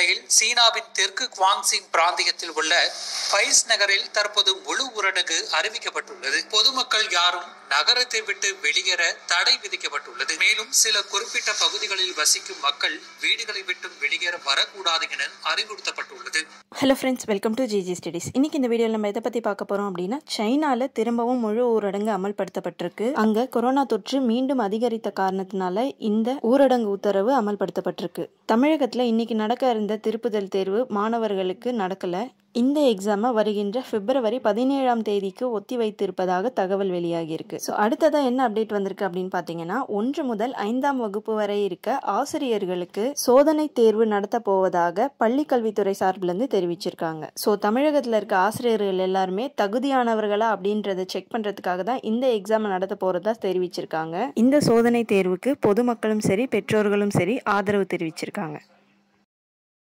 இந்நிலையில் சீனாவின் தெற்கு குவாங்சிங் பிராந்தியத்தில் உள்ள பைஸ் நகரில் தற்போது முழு ஊரடங்கு அறிவிக்கப்பட்டுள்ளது பொதுமக்கள் யாரும் நகரத்தை விட்டு வெளியேற தடை விதிக்கப்பட்டுள்ளது மேலும் சில குறிப்பிட்ட பகுதிகளில் வசிக்கும் மக்கள் வீடுகளை விட்டு வெளியேற வரக்கூடாது என அறிவுறுத்தப்பட்டுள்ளது hello friends welcome to GG studies இன்னைக்கு இந்த வீடியோவில் நம்ம எதை பற்றி பார்க்க போகிறோம் அப்படின்னா சைனாவில் திரும்பவும் முழு ஊரடங்கு அமல்படுத்தப்பட்டிருக்கு அங்கே கொரோனா தொற்று மீண்டும் அதிகரித்த காரணத்தினால இந்த ஊரடங்கு உத்தரவு அமல்படுத்தப்பட்டிருக்கு தமிழகத்தில் இன்னைக்கு நடக்க இருந்த திருப்புதல் தேர்வு மாணவர்களுக்கு நடக்கல இந்த எக்ஸாமை வருகின்ற பிப்ரவரி பதினேழாம் தேதிக்கு ஒத்தி வைத்திருப்பதாக தகவல் வெளியாகியிருக்கு ஸோ அடுத்ததாக என்ன அப்டேட் வந்திருக்கு அப்படின்னு பார்த்தீங்கன்னா ஒன்று முதல் ஐந்தாம் வகுப்பு வரை இருக்க ஆசிரியர்களுக்கு சோதனை தேர்வு நடத்த போவதாக பள்ளி கல்வித்துறை சார்பிலேருந்து தெரிவிச்சிருக்காங்க ஸோ தமிழகத்தில் இருக்க ஆசிரியர்கள் எல்லாருமே தகுதியானவர்களா அப்படின்றத செக் பண்ணுறதுக்காக தான் இந்த எக்ஸாமை நடத்த போகிறதா தெரிவிச்சிருக்காங்க இந்த சோதனை தேர்வுக்கு பொதுமக்களும் சரி பெற்றோர்களும் சரி ஆதரவு தெரிவிச்சிருக்காங்க